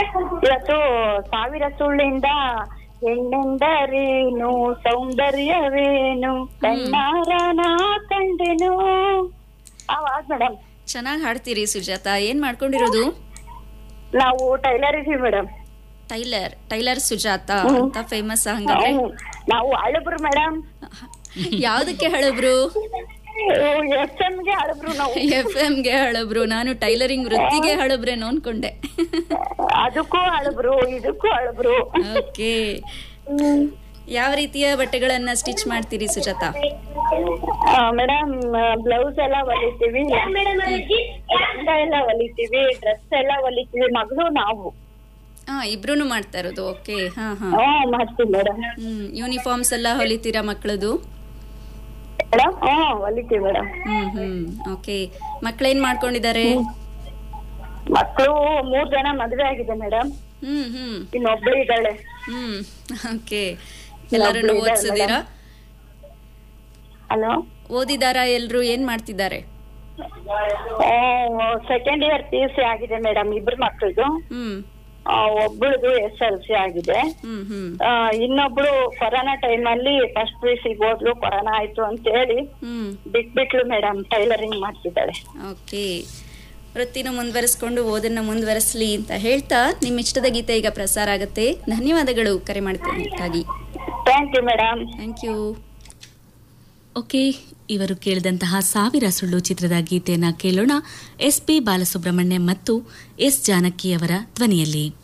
ಇವತ್ತು ಸಾವಿರ ಸುಳ್ಳಿಂದ ಹೆಣ್ಣೆಂದರೇನು ಸೌಂದರ್ಯವೇನು ಕಣ್ಣಾರನ ಕಂಡೆನು ಆವಾಜ್ ಮೇಡಮ್ ಚೆನ್ನಾಗಿ ಹಾಡ್ತೀರಿ ಸುಜಾತ ಏನ್ ಮಾಡ್ಕೊಂಡಿರೋದು ನಾವು ಟೈಲರ್ ಇದೀವಿ ಮೇಡಮ್ ಟೈಲರ್ ಟೈಲರ್ ಸುಜಾತ ಅಂತ ಫೇಮಸ್ ಹಂಗಾದ್ರೆ ನಾವು ಹಳಬ್ರು ಮೇಡಮ್ ಯಾವ್ದಕ್ಕೆ ಹಳಬ್ರು ಎಸ್ ಗೆ ಹಳಬ್ರು ನಾವು ಎಫ್ ಗೆ ಹಳಬ್ರು ನಾನು ಟೈಲರಿಂಗ್ ವೃತ್ತಿಗೆ ಹಳಬ್ರೇನೋ ಅನ್ಕೊಂಡೆ ಅದಕ್ಕೂ ಹಳಬ್ರು ಇದಕ್ಕೂ ಹಳಬ್ರು ಓಕೆ ಯಾವ ರೀತಿಯ ಬಟ್ಟೆಗಳನ್ನ ಸ್ಟಿಚ್ ಮಾಡ್ತೀರಿ ಸುಜಾತ ಮೇಡಮ್ ಬ್ಲೌಸ್ ಎಲ್ಲ ಹೊಲಿತೀವಿ ಲೆಹಂಗ ಎಲ್ಲ ಹೊಲಿತೀವಿ ಡ್ರೆಸ್ ಎಲ್ಲ ಹೊಲಿತೀವಿ ಮಗಳು ನಾವು ಹಾ ಇಬ್ರು ಮಾಡ್ತಾ ಇರೋದು ಓಕೆ ಹಾ ಹಾ ಹಾ ಮಾಡ್ತೀವಿ ಮೇಡಮ್ ಹ್ಮ್ ಯೂನಿಫಾರ್ಮ್ಸ್ ಎಲ್ಲ ಹೊಲಿತೀರಾ ಮಕ್ಕಳದು ಮೇಡಮ್ ಹಾ ಹೊಲಿತೀವಿ ಮೇಡಮ್ ಹ್ಮ್ ಹ್ಮ್ ಓಕೆ ಮಕ್ಳೇನ್ ಮಾಡ್ಕೊಂಡಿದ್ದಾರೆ ಮಕ್ಕಳು ಮೂರ್ ಜನ ಮದ್ವೆ ಆಗಿದೆ ಮೇಡಮ್ ಹ್ಮ್ ಹ್ಮ್ ಇನ್ನೊಬ್ಳು ಇದ್ದಾಳೆ ಹ್ಮ್ ಓಕೆ ಎಲ್ಲರನ್ನು ಇದ್ದಾರೆ ಓದಿಸಿದೀರಾ ಹಲೋ ಓದಿದಾರಾ ಎಲ್ರು ಏನ್ ಮಾಡ್ತಿದ್ದಾರೆ second year P U C ಆಗಿದೆ ಮೇಡಮ್ ಇಬ್ರು ಮಕ್ಕಳದು ಹ್ಮ್ ಒಬ್ಬಳದು ಎಸ್ ಎಲ್ ಸಿ ಆಗಿದೆ ಹ್ಮ್ ಹ್ಮ್ ಆ, ಇನ್ನೊಬ್ಳು ಕೊರೋನಾ ಟೈಮ್ ಅಲ್ಲಿ ಫಸ್ಟ್ ಪಿ ಯು ಸಿ ಹೋದ್ಲು ಕೊರೋನಾ ಆಯ್ತು ಅಂತ ಹೇಳಿ ಹ್ಮ್ ಬಿಟ್ಬಿಟ್ಲು ಮೇಡಮ್ ಟೈಲರಿಂಗ್ ಮಾಡ್ತಿದ್ದಾಳೆ ಓಕೆ ವೃತ್ತಿನ ಮುಂದುವರಿಸ್ಕೊಂಡು ಓದನ್ನ ಮುಂದುವರಿಸ್ಲಿ ಅಂತ ಹೇಳ್ತಾ ನಿಮ್ಮ ಇಷ್ಟದ ಗೀತೆ ಈಗ ಪ್ರಸಾರ ಆಗುತ್ತೆ ಧನ್ಯವಾದಗಳು ಕರೆ ಮಾಡ್ತೇನೆ thank you madam thank you okay ಇವರು ಕೇಳಿದಂತಹ ಸಾವಿರ ಸುಳ್ಳು ಚಿತ್ರದ ಗೀತೆಯನ್ನ ಕೇಳೋಣ ಎಸ್ ಪಿ ಬಾಲಸುಬ್ರಹ್ಮಣ್ಯಂ ಮತ್ತು ಎಸ್ ಜಾನಕಿ ಅವರ ಧ್ವನಿಯಲ್ಲಿ